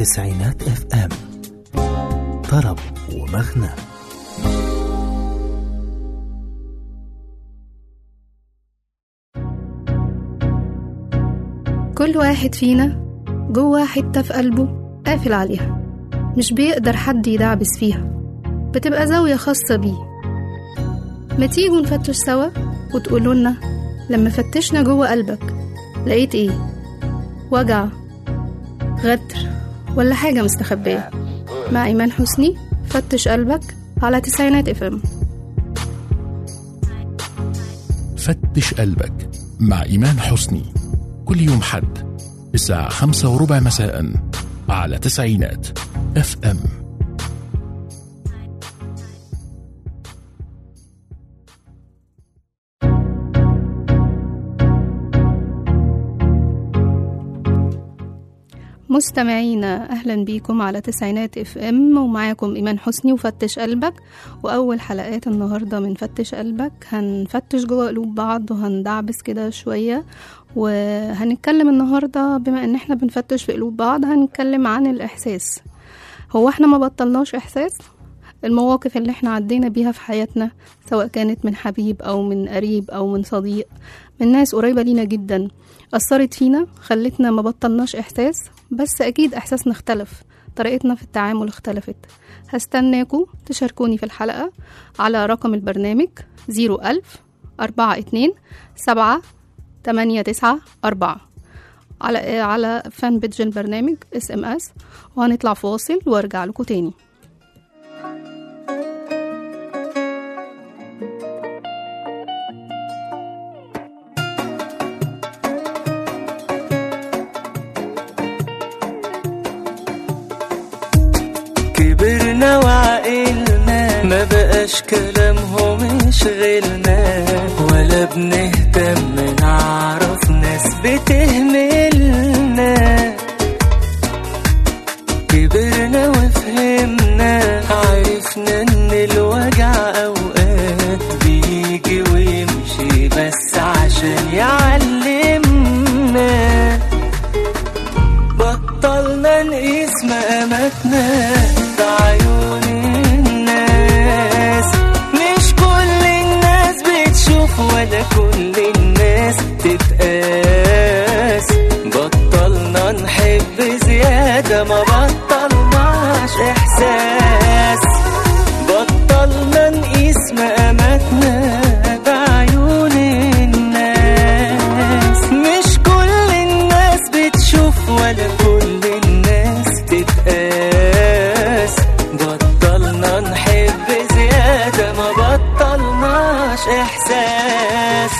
تسعينات اف ام طرب ومغنى كل واحد فينا جوه حتة في قلبه قافل عليها مش بيقدر حد يدعبس فيها بتبقى زاوية خاصة بيه ما تيجوا نفتش سوا وتقولوا لنا لما فتشنا جوه قلبك لقيت ايه وجع غدر ولا حاجة مستخبية مع إيمان حسني فتش قلبك على تسعينات اف ام فتش قلبك مع إيمان حسني كل يوم حد الساعة خمسة وربع مساء على تسعينات اف ام مستمعينا اهلا بيكم على تسعينات اف ام ومعاكم ايمان حسني وفتش قلبك واول حلقات النهارده من فتش قلبك هنفتش جوه قلوب بعض وهندعبس كده شويه وهنتكلم النهارده بما ان احنا بنفتش في قلوب بعض هنتكلم عن الاحساس هو احنا ما بطلناش احساس المواقف اللي احنا عدينا بيها في حياتنا سواء كانت من حبيب او من قريب او من صديق من ناس قريبه لينا جدا أثرت فينا خلتنا ما بطلناش إحساس بس أكيد إحساسنا اختلف طريقتنا في التعامل اختلفت هستناكوا تشاركوني في الحلقة على رقم البرنامج زيرو ألف أربعة اتنين سبعة تمانية تسعة أربعة على على فان بيج البرنامج اس ام اس وهنطلع فاصل وارجع لكم تاني كبرنا وعقلنا ما بقاش كلامهم يشغلنا ولا بنهتم نعرف ناس بتهملنا كبرنا وفهمنا عرفنا ان الوجع اوقات بيجي ويمشي بس عشان يعلمنا بطلنا نقيس مقاماتنا بعيون الناس مش كل الناس بتشوف ولا كل الناس تتقاس بطلنا نحب زيادة ما بطلناش إحساس بطلنا نقيس مقاماتنا بعيون الناس مش كل الناس بتشوف ولا كل الناس تتقاس بطلنا نحب زيادة ما بطلناش إحساس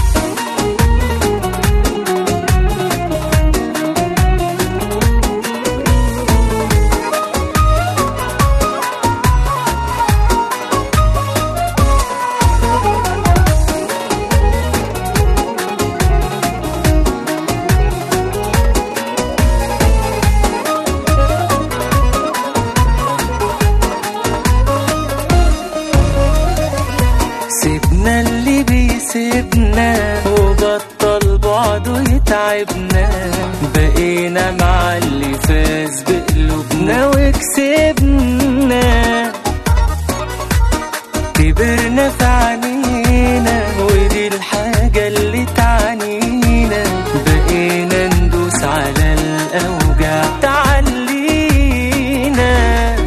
سيبنا اللي بيسيبنا وبطل بعده يتعبنا بقينا مع اللي فاز بقلوبنا وكسبنا كبرنا في عينينا ودي الحاجة اللي تعنينا بقينا ندوس على الأوجع تعلينا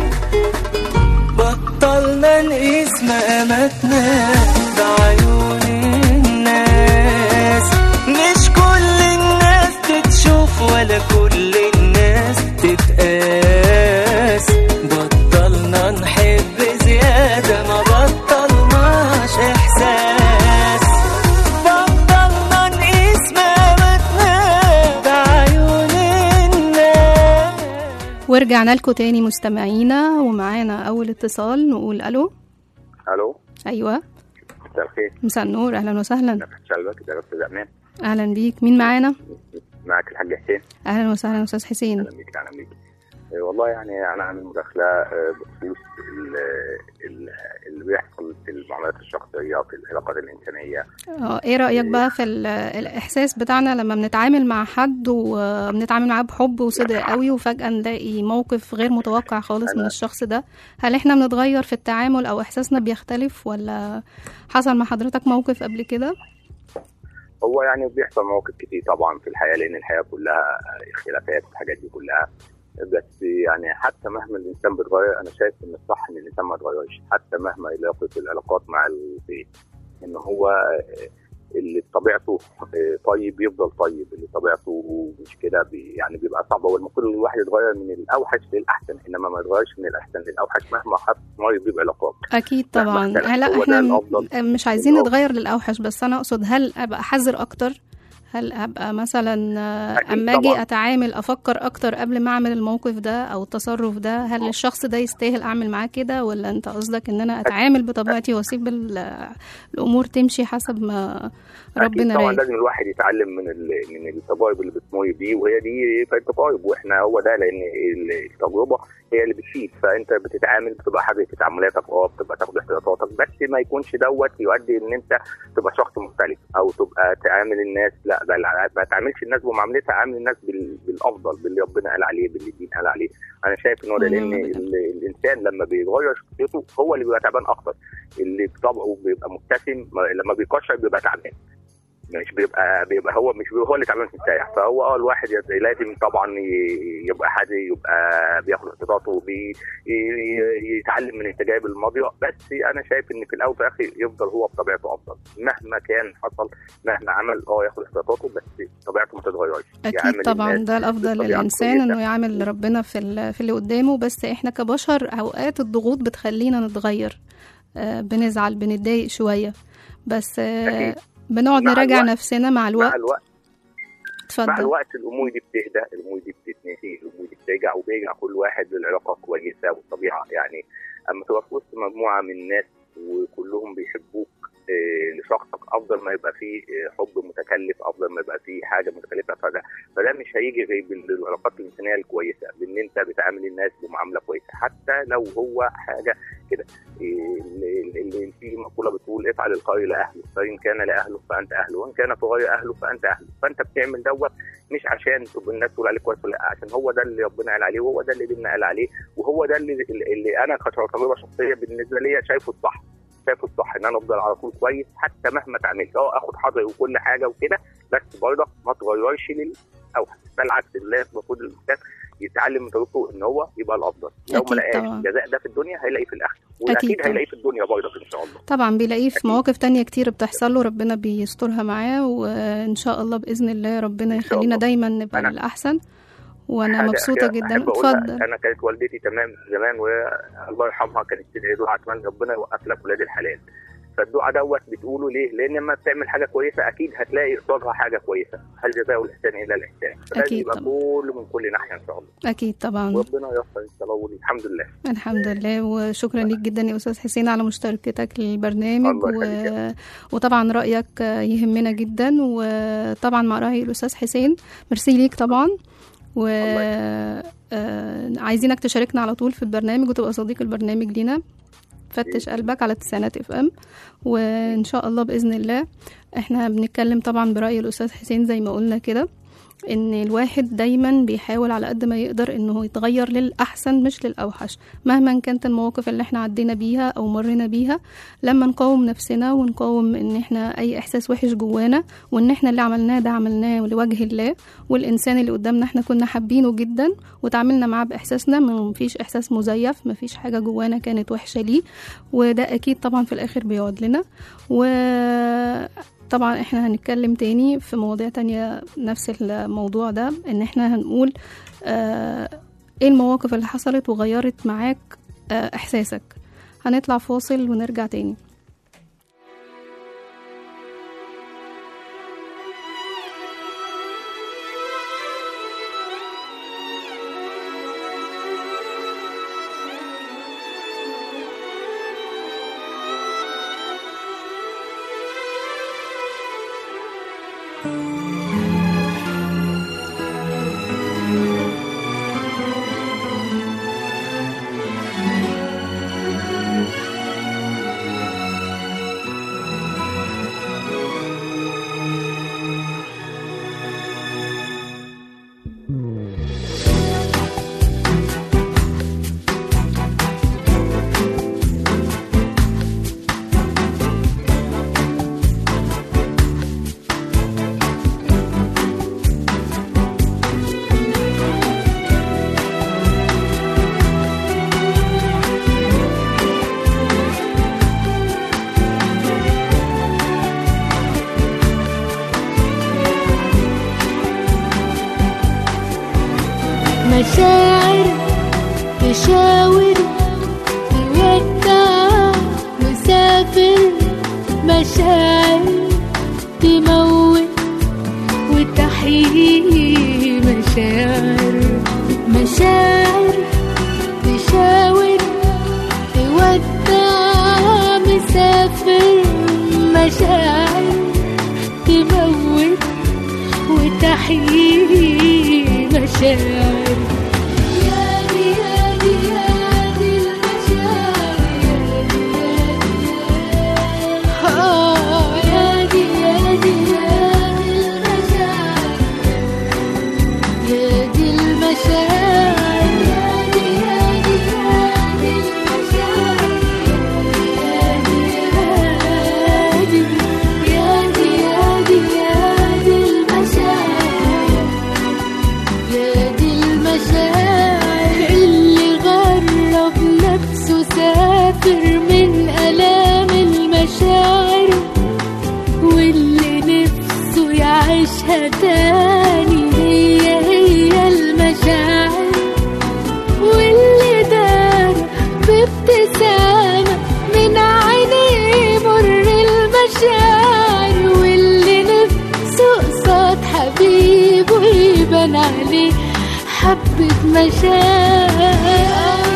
بطلنا نقيس مقاماتنا بعيون الناس مش كل الناس تتشوف ولا كل الناس تتقاس بطلنا نحب زيادة ما بطلناش إحساس بطلنا نقيس مقاماتنا بعيون الناس ورجعنا لكم تاني مستمعينا ومعانا أول اتصال نقول ألو الو أيوة مساء الخير مساء النور أهلا وسهلا انا فتحي قلبك ده استاذ امان أهلا بيك مين معانا معاك الحاج حسين أهلا وسهلا أستاذ حسين اهلا بيك اهلا بيك آه، والله يعني انا عامل مداخله آه، بخصوص ال- ال- اللي بيحصل في المعاملات الشخصيه في العلاقات الانسانيه اه ايه رأيك بقى في ال- الإحساس بتاعنا لما بنتعامل مع حد وبنتعامل معاه بحب وصدق قوي وفجأة نلاقي موقف غير متوقع خالص من أنا- الشخص ده هل احنا بنتغير في التعامل أو إحساسنا بيختلف ولا حصل مع حضرتك موقف قبل كده؟ هو يعني بيحصل مواقف كتير طبعا في الحياه لان الحياه كلها اختلافات والحاجات دي كلها بس يعني حتى مهما الانسان بيتغير انا شايف ان الصح ان الانسان ما يتغيرش حتى مهما يلاقي في العلاقات مع البيت ان هو آه، اللي بطبيعته آه، طيب يفضل طيب اللي طبيعته مش كده بي يعني بيبقى صعب هو المفروض الواحد يتغير من الاوحش للاحسن انما ما يتغيرش من الاحسن للاوحش مهما حط مر بيه بعلاقات أكيد مهما طبعا اختلف، هلا هو احنا ده م- الأفضل. مش عايزين الأفضل. نتغير للأوحش بس أنا أقصد هل أبقى حذر أكتر؟ هل أبقى مثلا آه، أكيد أما أجي طبعاً. أتعامل أفكر أكتر قبل ما أعمل الموقف ده أو التصرف ده هل الشخص ده يستاهل أعمل معاه كده ولا أنت قصدك إن أنا أتعامل بطبيعتي وأسيب ال- الأمور تمشي حسب ما أكيد ربنا طبعا رايد لازم الواحد يتعلم من ال- من التجارب اللي بتمر بيه وهي دي التجارب واحنا هو ده لان ال- التجربه هي اللي بتفيد فانت بتتعامل بتبقى حاجه في تعاملاتك اه بتبقى تاخد احتياطاتك بس ما يكونش دوت يؤدي ان انت تبقى شخص مختلف او تبقى تعامل الناس لا بل ما تعاملش الناس بمعاملتها عامل الناس بال- بالافضل باللي ربنا قال عليه باللي الدين قال عليه انا شايف ان هو ده لان ونعم بالله. ال- الانسان لما بيتغير شخصيته هو اللي بيبقى تعبان اكتر اللي بطبعه بيبقى مبتسم ما- لما بيكشر بيبقى تعبان مش بيبقى بيبقى هو مش بيبقى هو اللي تعبان في السايح فهو اه الواحد يت- لازم طبعا ي- يبقى حد يبقى بياخد احتياطاته وبي- ي- ي- يتعلم من التجارب الماضيه بس انا شايف ان في الاول وفي الاخر يفضل هو بطبيعته افضل مهما كان حصل مهما عمل اه ياخد احتياطاته بس طبيعته ما تتغيرش أكيد يعامل طبعا الناس ده الأفضل بطبيعة للإنسان كويسة. إنه يعامل ربنا في ال- في اللي قدامه بس إحنا كبشر أوقات الضغوط بتخلينا نتغير آه، بنزعل بنتضايق شوية بس آه، أكيد. بنقعد مع نراجع الوقت- نفسنا مع مع الوقت الوقت مع اتفضل الوقت الامور دي بتهدى الامور دي بتتنسي الامور دي بترجع وبيرجع كل واحد للعلاقه كويسه والطبيعه يعني اما تبقى في وسط مجموعه من الناس وكلهم بيحبوك آه، لشخصك افضل ما يبقى فيه آه، حب متكلف افضل ما يبقى فيه حاجه متكلفه فده فده مش هيجي غير بالعلاقات الانسانيه الكويسه بان انت بتعامل الناس بمعامله كويسه حتى لو هو حاجه كده إيه، اللي اللي في مقوله بتقول افعل الخير لاهله فان كان لاهله فانت اهله وان كان في غير اهله فانت اهله فانت بتعمل دوت مش عشان تبقى الناس تقول عليك كويس ولا لا عشان هو ده اللي ربنا قال عليه وهو ده اللي ديننا قال عليه وهو ده اللي, اللي انا كتجربه شخصيه بالنسبه لي شايفه الصح شايفه الصح ان انا افضل على طول كويس حتى مهما اتعاملت اه اخد حذري وكل حاجه وكده بس برضه ما تغيرش للاوحش بالعكس الله المفروض الانسان يتعلم من تجربته ان هو يبقى الافضل لو أكيد ما لقاش طبعا. الجزاء ده في الدنيا هيلاقيه في الاخره أكيد واكيد طبعا. هيلاقيه في الدنيا برضه ان شاء الله طبعا بيلاقيه في أكيد. مواقف تانية كتير بتحصل له ربنا بيسترها معاه وإن شاء الله بإذن الله ربنا إن شاء يخلينا الله. دايما نبقى أنا- للأحسن وأنا حاجة مبسوطة أخيرة جدا أحب أقولها، اتفضل انا كانت والدتي تمام زمان والله يرحمها كانت تدعي دعاء اتمنى ربنا يوقف لك ولاد الحلال فالدعاء دوت بتقوله ليه؟ لان لما بتعمل حاجه كويسه اكيد هتلاقي قصادها حاجه كويسه، هل جزاء الاحسان الا الاحسان؟ فلازم أكيد يبقى طبعا. كله من كل ناحيه ان شاء الله، أكيد طبعا وربنا ييسر ان شاء الله والحمد لله. الحمد لله وشكرا ليك جدا يا استاذ حسين على مشاركتك للبرنامج الله و... يخليك. وطبعا رايك يهمنا جدا وطبعا مع راي الاستاذ حسين ميرسي ليك طبعا و آه، عايزينك تشاركنا على طول في البرنامج وتبقى صديق البرنامج لينا فتش قلبك على تسعينات اف ام وان شاء الله باذن الله احنا بنتكلم طبعا براي الاستاذ حسين زي ما قلنا كده ان الواحد دايما بيحاول على قد ما يقدر انه يتغير للاحسن مش للاوحش مهما كانت المواقف اللي احنا عدينا بيها او مرينا بيها لما نقاوم نفسنا ونقاوم ان احنا اي احساس وحش جوانا وان احنا اللي عملناه ده عملناه لوجه الله والانسان اللي قدامنا احنا كنا حابينه جدا وتعاملنا معاه باحساسنا ما فيش احساس مزيف ما فيش حاجه جوانا كانت وحشه ليه وده اكيد طبعا في الاخر بيقعد لنا و طبعا احنا هنتكلم تاني في مواضيع تانية نفس الموضوع ده ان احنا هنقول آه ايه المواقف اللي حصلت وغيرت معاك آه احساسك هنطلع فاصل ونرجع تاني مشاعر تشاور تودع مسافر مشاعر تموت وتحيي مشاعر مشاعر تشاور تودع مسافر مشاعر تموت وتحيي مشاعر يا دي يا دي يا دي المشاعر آه يا دي يا دي يا دي المشاعر يا دي المشاعر يا دي يا دي يا دي المشاعر يا دي يا دي يا دي يا دي المشاعر يا دي المشاعر اللي غرب نفسه سافر من آلام المشاعر واللي نفسه يعيشها تاني هي هي المشاعر واللي دار بابتسامة من عينيه مر المشاعر واللي نفسه قصاد حبيبه يبان عليه حبة مشاعر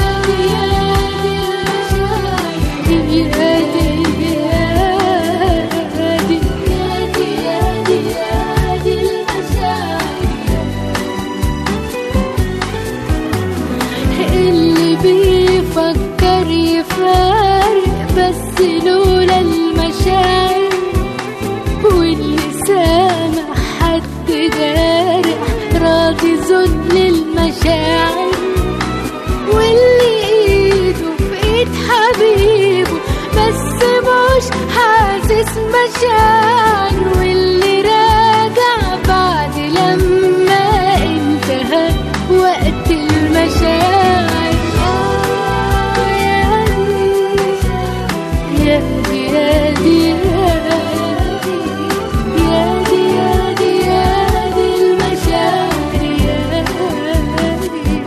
اللي بيفكر يفارق بس لولا المشاعر واللي سامع حد جارح راضي ذل المشاعر واللي ايده في ايد حبيبه بس مش حاسس مشاعر واللي راجع بعد لما انتهى وقت المشاعر آه يا دي يا دي يا دي يا دي يا دي يا دي المشاعر يا دي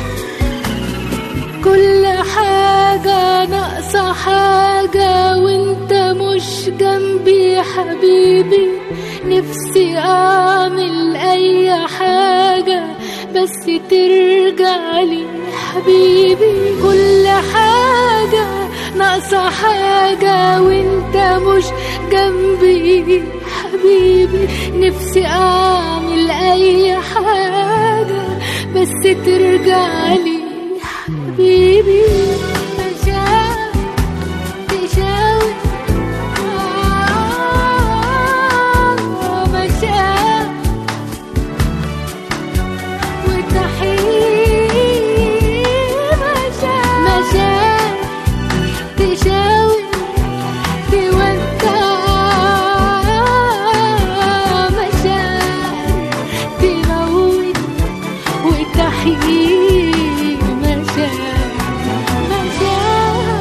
كل حاجة ناقصة حاجة وانت مش جنبي يا حبيبي نفسي اعمل اي حاجة بس ترجع لي حبيبي كل حاجة ناقصة حاجة وانت مش جنبي حبيبي نفسي اعمل اي حاجة بس ترجع لي حبيبي مشاعر تشاور آه، مشاعر وتحيي مشاعر مشاعر تشاور تودع مشاعر تموت وتحيي مشاعر مشاعر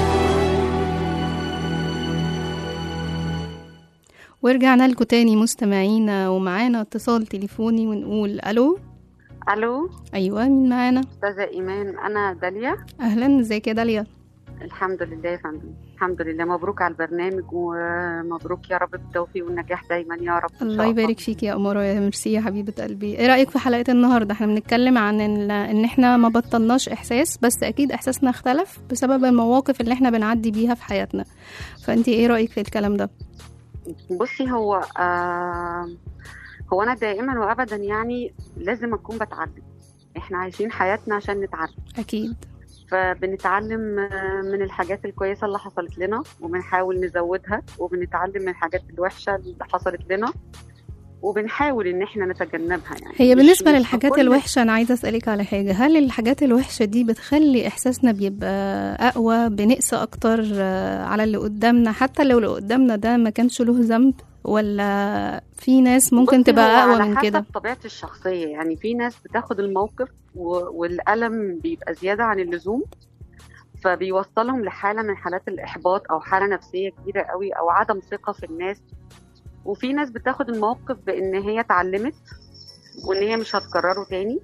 ورجعنا لكم تاني مستمعينا ومعانا اتصال تليفوني ونقول الو الو ايوه مين معانا استاذه ايمان انا داليا اهلا ازيك يا داليا الحمد لله يا فندم الحمد لله مبروك على البرنامج ومبروك يا رب بالتوفيق والنجاح دايما يا رب إن الله شاء يبارك فيك يا أمورة يا ميرسي يا حبيبة قلبي ايه رأيك في حلقة النهاردة احنا بنتكلم عن ال- ان احنا ما بطلناش احساس بس اكيد احساسنا اختلف بسبب المواقف اللي احنا بنعدي بيها في حياتنا فانتي ايه رأيك في الكلام ده بصي هو آه هو انا دائما وابدا يعني لازم اكون بتعلم احنا عايشين حياتنا عشان نتعلم اكيد فبنتعلم آه، من الحاجات الكويسه اللي حصلت لنا وبنحاول نزودها وبنتعلم من الحاجات الوحشه اللي حصلت لنا وبنحاول ان احنا نتجنبها يعني هي مش- بالنسبة مش للحاجات كل- الوحشة أنا عايزة أسألك على حاجة هل الحاجات الوحشة دي بتخلي إحساسنا بيبقى أقوى بنقسى أكتر آه، على اللي قدامنا حتى لو اللي قدامنا ده ما كانش له ذنب ولا في ناس ممكن بصي، تبقى هو أقوى على من حسب كده طبيعة الشخصية يعني في ناس بتاخد الموقف و- والألم بيبقى زيادة عن اللزوم فبيوصلهم لحالة من حالات الإحباط أو حالة نفسية كبيرة قوي أو عدم ثقة في الناس وفي ناس بتاخد الموقف بإن هي اتعلمت وإن هي مش هتكرره تاني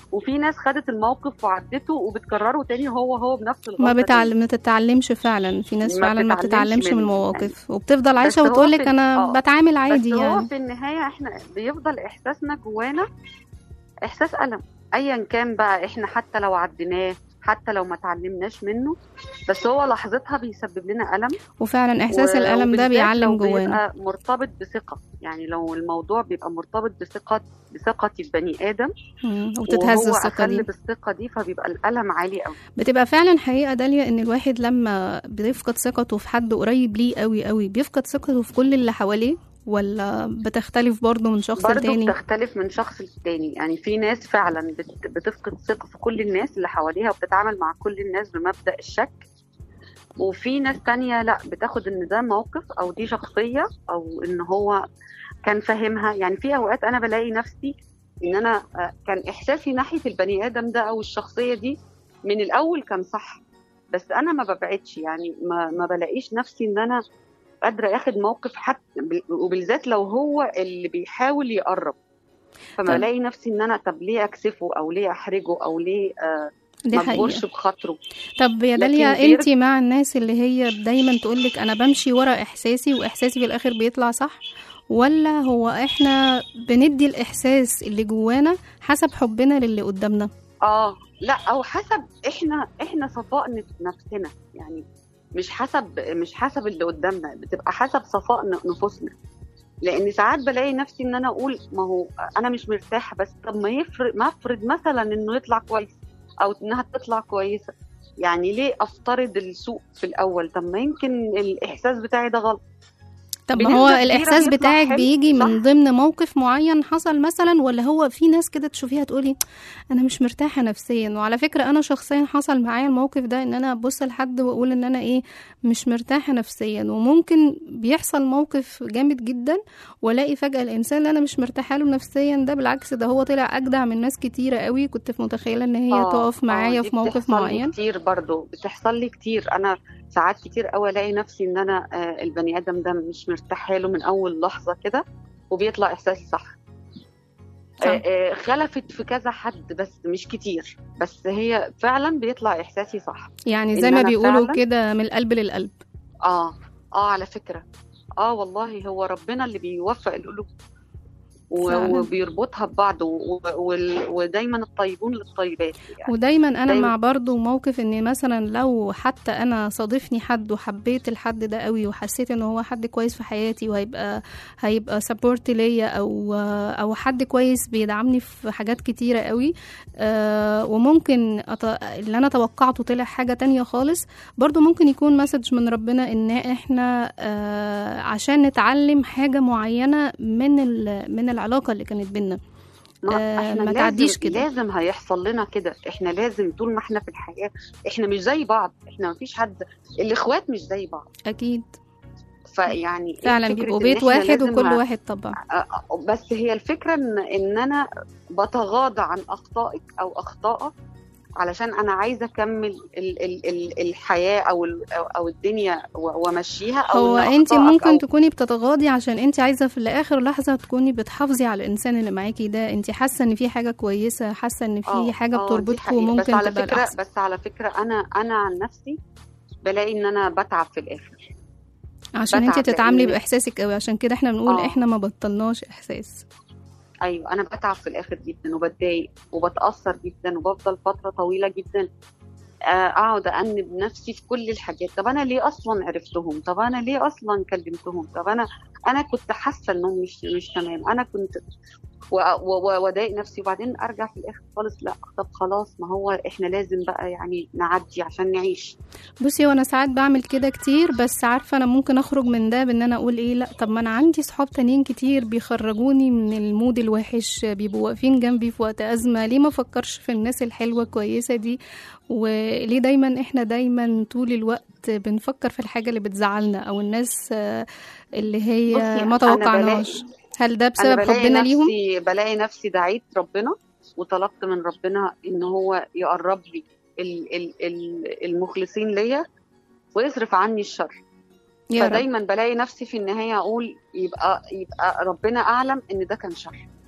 وفي ناس خدت الموقف وعدته وبتكرره تاني هو هو بنفس الغلطه ما تاني. بتعلم ما تتعلمش فعلا في ناس ما فعلا ما بتتعلمش بتتعلمش من منه المواقف وبتفضل عايشه هو وتقول لك في- انا آه. بتعامل عادي بس هو يعني في النهايه احنا بيفضل احساسنا جوانا احساس الم ايا كان بقى احنا حتى لو عديناه حتى لو ما تعلمناش منه بس هو لحظتها بيسبب لنا الم وفعلا احساس و- الالم ده وبالذات بيعلم لو جوانا بيبقى مرتبط بثقه يعني لو الموضوع بيبقى مرتبط بثقه بثقه البني ادم مم. وبتتهز وهو الثقه أخل دي بالثقه دي فبيبقى الالم عالي قوي بتبقى فعلا حقيقه داليا ان الواحد لما بيفقد ثقته في حد قريب ليه قوي قوي بيفقد ثقته في كل اللي حواليه ولا بتختلف برضه من شخص برضه لتاني بتختلف من شخص للتاني يعني في ناس فعلا بت- بتفقد ثقة في كل الناس اللي حواليها وبتتعامل مع كل الناس بمبدأ الشك وفي ناس تانية لا بتاخد ان ده موقف او دي شخصية او ان هو كان فاهمها يعني في اوقات انا بلاقي نفسي ان انا آه، كان احساسي ناحية البني ادم ده او الشخصية دي من الاول كان صح بس انا ما ببعدش يعني ما, ما بلاقيش نفسي ان انا قادرة اخد موقف حتى وبالذات لو هو اللي بيحاول يقرب فما طب. بلاقي نفسي ان انا طب ليه اكسفه او ليه احرجه او ليه آه دي ما حقيقه اجبرش بخاطره طب يا لكن داليا غير- انت مع الناس اللي هي دايما تقولك انا بمشي ورا احساسي واحساسي في الاخر بيطلع صح ولا هو احنا بندي الاحساس اللي جوانا حسب حبنا للي قدامنا اه لا او حسب احنا احنا صفاء نف- نفسنا يعني مش حسب مش حسب اللي قدامنا بتبقى حسب صفاء ن- نفوسنا لان ساعات بلاقي نفسي ان انا اقول ما هو انا مش مرتاحه بس طب ما يفرق ما افرض مثلا انه يطلع كويس او انها تطلع كويسه يعني ليه افترض السوء في الاول طب ما يمكن الاحساس بتاعي ده غلط طب ما بنسبة هو كبيرة الاحساس بيطلع بتاعك حلو، بيجي من صح؟ ضمن موقف معين حصل مثلا ولا هو في ناس كده تشوفيها تقولي انا مش مرتاحه نفسيا وعلى فكره انا شخصيا حصل معايا الموقف ده ان انا ابص لحد واقول ان انا ايه مش مرتاحه نفسيا وممكن بيحصل موقف جامد جدا والاقي فجاه الانسان اللي انا مش مرتاحه له نفسيا ده بالعكس ده هو طلع اجدع من ناس كتيره قوي كنت في متخيله ان هي آه، تقف معايا آه، في دي موقف بتحصل لي معين كتير برضو بتحصل لي كتير انا ساعات كتير قوي الاقي نفسي ان انا آه، البني ادم ده مش مرتاحه له من اول لحظه كده وبيطلع احساسي صح صح. آه، آه، خلفت في كذا حد بس مش كتير بس هي فعلا بيطلع احساسي صح يعني إن زي ما أنا بيقولوا فعلاً- كده من القلب للقلب اه اه على فكره اه والله هو ربنا اللي بيوفق القلوب و- فعلاً. وبيربطها ببعض و- و- وال- ودايما الطيبون للطيبات يعني ودايما انا دايماً. مع برضو موقف ان مثلا لو حتى انا صادفني حد وحبيت الحد ده قوي وحسيت ان هو حد كويس في حياتي وهيبقى هيبقى سبورت ليا او او حد كويس بيدعمني في حاجات كتيره قوي آه وممكن أط... اللي انا توقعته طلع حاجه تانية خالص برضو ممكن يكون مسج من ربنا ان احنا آه عشان نتعلم حاجه معينه من ال... من العلاقه اللي كانت بينا ما آه، احنا ما لازم تعديش كده. لازم هيحصل لنا كده احنا لازم طول ما احنا في الحياه احنا مش زي بعض احنا ما فيش حد الاخوات مش زي بعض اكيد فيعني إيه فعلا فكرة بيبقوا إن بيت إحنا واحد لازم وكل ه- واحد طبعا آه، آه، بس هي الفكره ان ان انا بتغاضى عن اخطائك او اخطائك علشان انا عايزه اكمل ال ال ال الحياه او ال او أو الدنيا و- وامشيها او هو إن انت أخطائك ممكن أو تكوني بتتغاضي عشان انت عايزه في الاخر لحظه تكوني بتحافظي على الانسان اللي معاكي ده انت حاسه ان في حاجه كويسه حاسه ان في آه، حاجه آه، دي بتربطكم حقيقة. وممكن بس على تبقى فكره الأحسن. بس على فكره انا انا عن نفسي بلاقي ان انا بتعب في الاخر عشان انت بتعب تتعاملي لأن- باحساسك قوي عشان كده احنا بنقول آه. احنا ما بطلناش احساس ايوه انا بتعب في الاخر جدا وبتضايق وبتاثر جدا وبفضل فتره طويله جدا آه، اقعد انب نفسي في كل الحاجات طب انا ليه اصلا عرفتهم طب انا ليه اصلا كلمتهم طب انا انا كنت حاسه انهم مش مش تمام انا كنت و- و- و- واضايق نفسي وبعدين ارجع في الاخر خالص لا طب خلاص ما هو احنا لازم بقى يعني نعدي عشان نعيش بصي وانا ساعات بعمل كده كتير بس عارفه انا ممكن اخرج من ده بان انا اقول ايه لا طب ما انا عندي صحاب تانيين كتير بيخرجوني من المود الوحش بيبقوا واقفين جنبي في وقت ازمه ليه ما افكرش في الناس الحلوه الكويسه دي وليه دايما احنا دايما طول الوقت بنفكر في الحاجه اللي بتزعلنا او الناس آه، اللي هي بصي، ما أنا توقعناش بلاقي- هل ده انا بسبب بلاقي حبنا ليهم نفسي بلاقي نفسي دعيت ربنا وطلبت من ربنا ان هو يقرب لي ال- ال- ال- المخلصين ليا ويصرف عني الشر يا رب فدايما بلاقي نفسي في النهايه اقول يبقى يبقى ربنا اعلم ان ده كان شر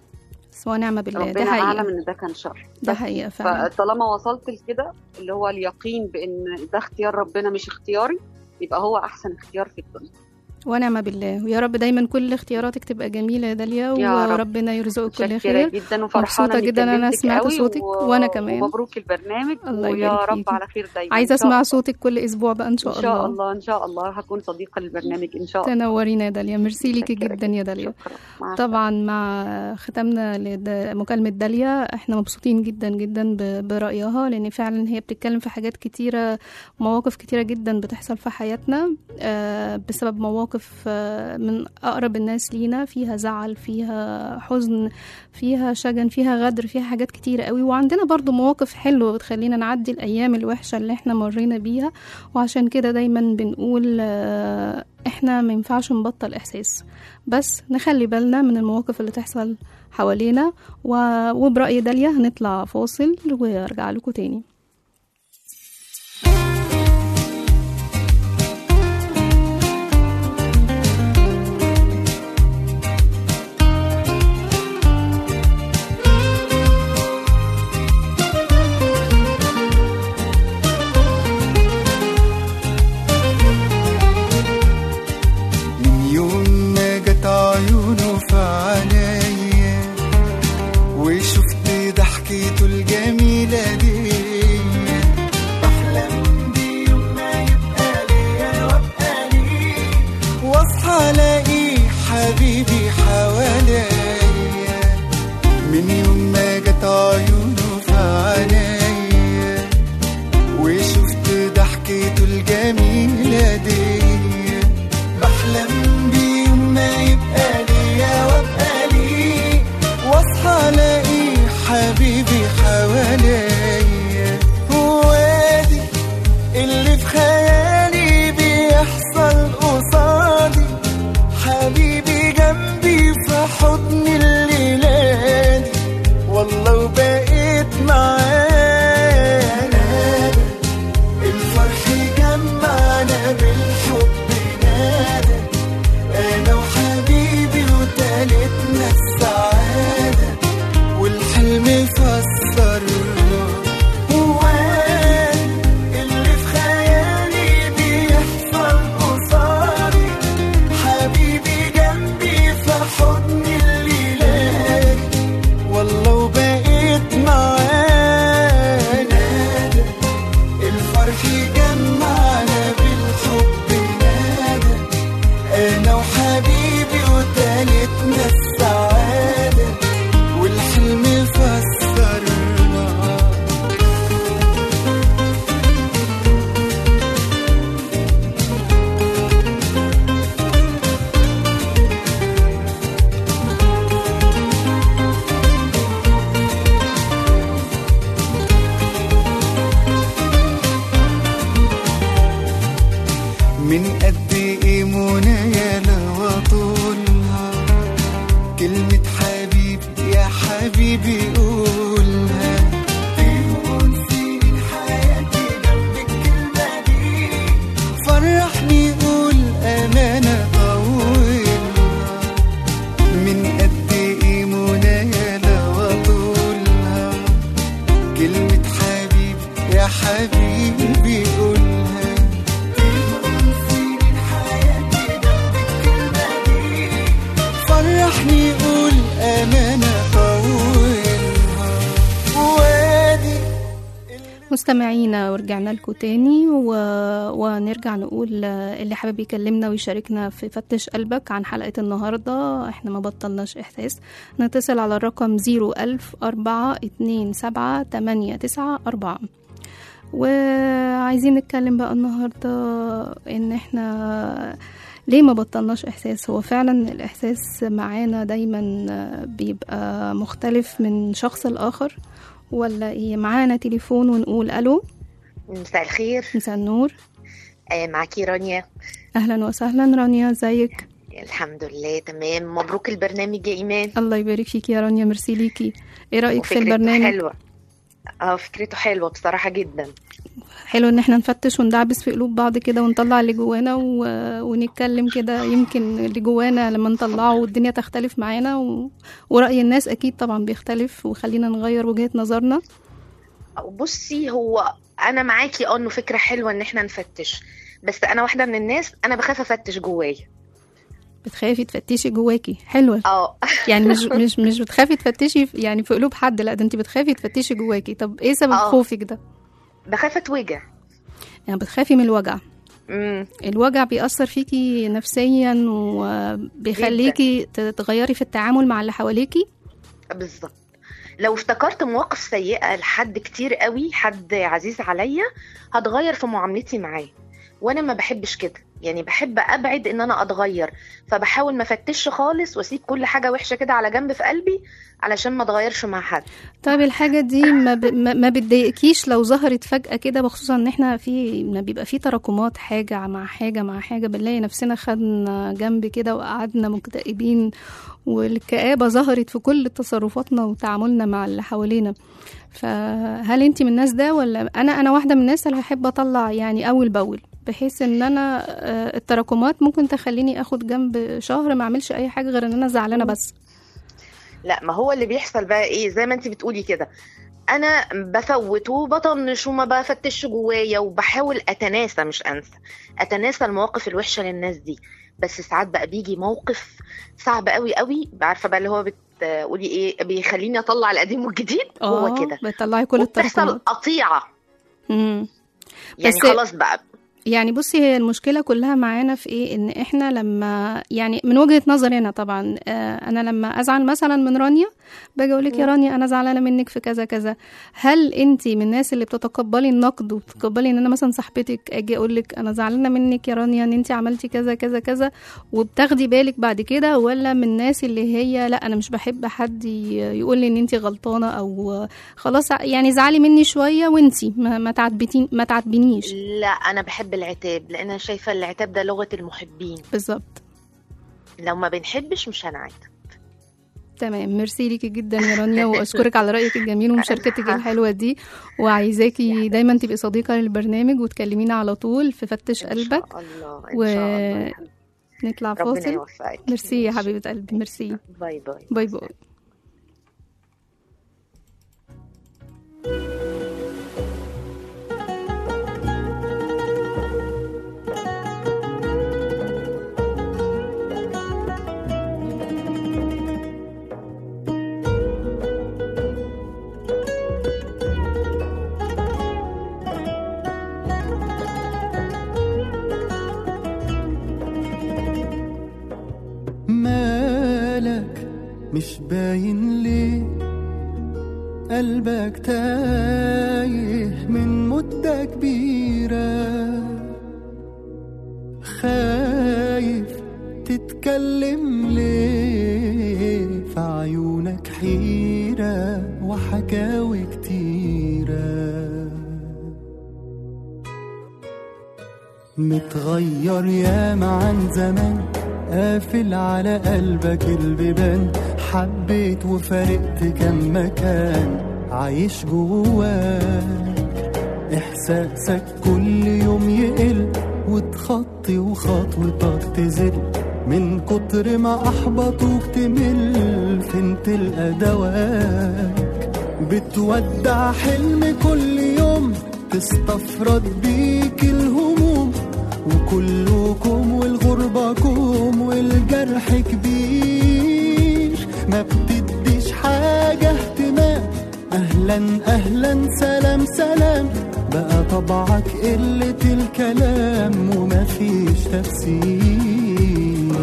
بس ونعم بالله ده ربنا اعلم حقيقه ان ده كان شر ده بس حقيقه فعلا فطالما وصلت لكده اللي هو اليقين بان ده اختيار ربنا مش اختياري يبقى هو احسن اختيار في الدنيا ونعم بالله ويا رب دايما كل اختياراتك تبقى جميله يا داليا يا رب. وربنا يرزقك كل متشكرة خير جدا وفرحانه مبسوطة إني جدا إن أنا كلمتك سمعت قوي صوتك و... وأنا كمان. ومبروك البرنامج الله ويا يبارك رب فيكي. على خير دايما عايزه إن شاء اسمع الله. صوتك كل اسبوع بقى ان شاء, ان شاء الله ان شاء الله هكون صديقه للبرنامج ان شاء الله تنورينا يا داليا ميرسي ليكي متشكرة جدا يا داليا شكرا مع طبعا مع ختامنا لمكالمة داليا احنا مبسوطين جدا جدا ب- برأيها لأن فعلا هي بتتكلم في حاجات كتيرة مواقف كتيرة جدا بتحصل في حياتنا آه، بسبب مواقف آه، من أقرب الناس لينا فيها زعل فيها حزن فيها شجن فيها غدر فيها حاجات كتيرة قوي وعندنا برضو مواقف حلوة بتخلينا نعدي الأيام الوحشة اللي احنا مرينا بيها وعشان كده دايما بنقول آه، احنا ما ينفعش نبطل إحساس بس نخلي بالنا من المواقف اللي تحصل حوالينا و... وبرأي داليا هنطلع فاصل وارجع لكم تاني من يوم ما جت عيونه في عينيا وشفت ضحكته الجميلة دي بحلم بيوم ما يبقى ليا وابقى ليه واصحى الاقي حبيبي حواليا من يوم ما جت عيونه في عينيا وشفت ضحكته الجميلة دي بحلم بيوم ما يبقى ليا وابقى ليه واصحى الاقي حبيبي حواليا هو دي اللي في خيالي بيحصل قصادي حبيبي جنبي في حضن الليلة دي والله وبقيت معاه نادى الفرح جمعنا بالحب نادى انا وحبيبي وتالتنا السعادة والحلم فسرنا هو اللي في خيالي بيحصل قصادي حبيبي جنبي في حضن الليلة والله وبقيت معاه نادى الفرح جمعنا بالحب نادى انا وحبيبي وتالتنا السعادة والحلم فسرنا من قد ايه منايا لو اطولها كلمة حبيبي يا حبيبي قولها تهون سنين حياتي جنب الكلمة دي فرحني قول أمانة طولها من قد ايه منايا لو اطولها كلمة حبيبي يا حبيبي قولها فرحني قول أمانة طولها وادي مستمعينا ورجعنا لكم تاني و... ونرجع نقول اللي حابب يكلمنا ويشاركنا في فتش قلبك عن حلقة النهاردة احنا ما بطلناش إحساس نتصل على الرقم زيرو ألف أربعة اتنين سبعة تمانية تسعة أربعة وعايزين نتكلم بقى النهاردة إن احنا ليه ما بطلناش إحساس هو فعلا الإحساس معانا دايما بيبقى مختلف من شخص لآخر ولا ايه معانا تليفون ونقول الو مساء الخير مساء النور آه، معاكي رانيا اهلا وسهلا رانيا ازيك الحمد لله تمام مبروك البرنامج يا ايمان الله يبارك فيك يا رانيا ميرسي ليكي ايه رايك في وفكرته البرنامج حلوه اه فكرته حلوه بصراحه جدا حلو ان احنا نفتش وندعبس في قلوب بعض كده ونطلع اللي جوانا و... ونتكلم كده يمكن اللي جوانا لما نطلعه والدنيا تختلف معانا و... ورأي الناس اكيد طبعا بيختلف وخلينا نغير وجهة نظرنا بصي هو انا معاكي اه انه فكره حلوه ان احنا نفتش بس انا واحده من الناس انا بخاف افتش جوايا بتخافي تفتشي جواكي حلوة اه يعني مش مش مش بتخافي تفتشي في- يعني في قلوب حد لا ده انت بتخافي تفتشي جواكي طب ايه سبب آه. خوفك ده بخاف اتوجع يعني بتخافي من الوجع امم الوجع بيأثر فيكي نفسيا وبيخليكي تتغيري في التعامل مع اللي حواليكي بالظبط لو افتكرت مواقف سيئه لحد كتير قوي حد عزيز عليا هتغير في معاملتي معاه وانا ما بحبش كده يعني بحب ابعد ان انا اتغير فبحاول ما افتش خالص واسيب كل حاجه وحشه كده على جنب في قلبي علشان ما اتغيرش مع حد طيب الحاجة دي ما, ب... ما ما بتضايقكيش لو ظهرت فجأة كده بخصوصا ان احنا في ما بيبقى في تراكمات حاجة مع حاجة مع حاجة بنلاقي نفسنا خدنا جنب كده وقعدنا مكتئبين والكآبة ظهرت في كل تصرفاتنا وتعاملنا مع اللي حوالينا فهل انت من الناس ده ولا انا انا واحدة من الناس اللي هحب اطلع يعني اول باول بحيث ان انا آه، التراكمات ممكن تخليني اخد جنب شهر ما اعملش اي حاجة غير ان انا زعلانة بس لا ما هو اللي بيحصل بقى ايه زي ما انت بتقولي كده انا بفوت وبطنش وما بفتش جوايا وبحاول اتناسى مش انسى اتناسى المواقف الوحشه للناس دي بس ساعات بقى بيجي موقف صعب قوي قوي عارفه بقى اللي هو بتقولي ايه بيخليني اطلع القديم والجديد هو آه، كده بتطلعي كل وبتحصل التراكمات قطيعه مم. يعني بس- خلاص بقى يعني بصي هي المشكلة كلها معانا في ايه ان احنا لما يعني من وجهة نظري انا طبعا آه انا لما ازعل مثلا من رانيا باجي اقول لك يا رانيا انا زعلانة منك في كذا كذا هل انت من الناس اللي بتتقبلي النقد وبتتقبلي ان انا مثلا صاحبتك اجي اقول لك انا زعلانة منك يا رانيا ان انت عملتي كذا كذا كذا وبتاخدي بالك بعد كده ولا من الناس اللي هي لا انا مش بحب حد ي- يقول لي ان انت غلطانة او آه، خلاص يعني زعلي مني شوية وانت ما ما تعاتبتين ما تعاتبنيش لا انا بحب العتاب لان انا شايفه العتاب ده لغه المحبين بالظبط لو ما بنحبش مش هنعاتب تمام ميرسي ليكي جدا يا رانيا واشكرك على رايك الجميل ومشاركتك الحلوه دي وعايزاكي دايما تبقي صديقه للبرنامج وتكلمينا على طول في فتش قلبك ان شاء الله و- ان شاء الله يا حبيبي. نطلع ربنا فاصل يوفقك ميرسي يا حبيبه قلبي ميرسي باي باي باي باي مالك مش باين ليه قلبك تايه من مدة كبيرة خايف تتكلم ليه في عيونك حيرة وحكاوي كتيرة متغير ياما عن زمان قافل على قلبك البيبان حبيت وفارقت كم مكان عايش جواك احساسك كل يوم يقل وتخطي وخطوتك تزل من كتر ما احبطوك تمل فين تلقى دواك بتودع حلم كل يوم تستفرد بيك الهموم وكلكم والغربة كوم والجرح كبير ما بتديش حاجة اهتمام أهلا أهلا سلام سلام بقى طبعك قلة الكلام ومفيش تفسير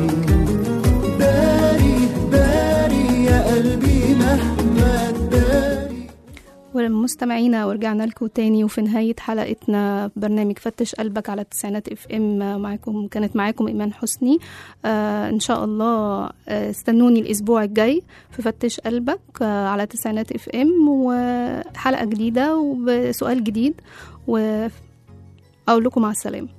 داري داري يا قلبي مهما تداري ومستمعينا ورجعنا لكم تاني وفي نهاية حلقتنا في برنامج فتش قلبك على التسعينات اف ام معاكم كانت معاكم ايمان حسني آه ان شاء الله آه استنوني الاسبوع الجاي في فتش قلبك آه على تسعينات اف ام وحلقة جديدة وبسؤال جديد واقول لكم مع السلامة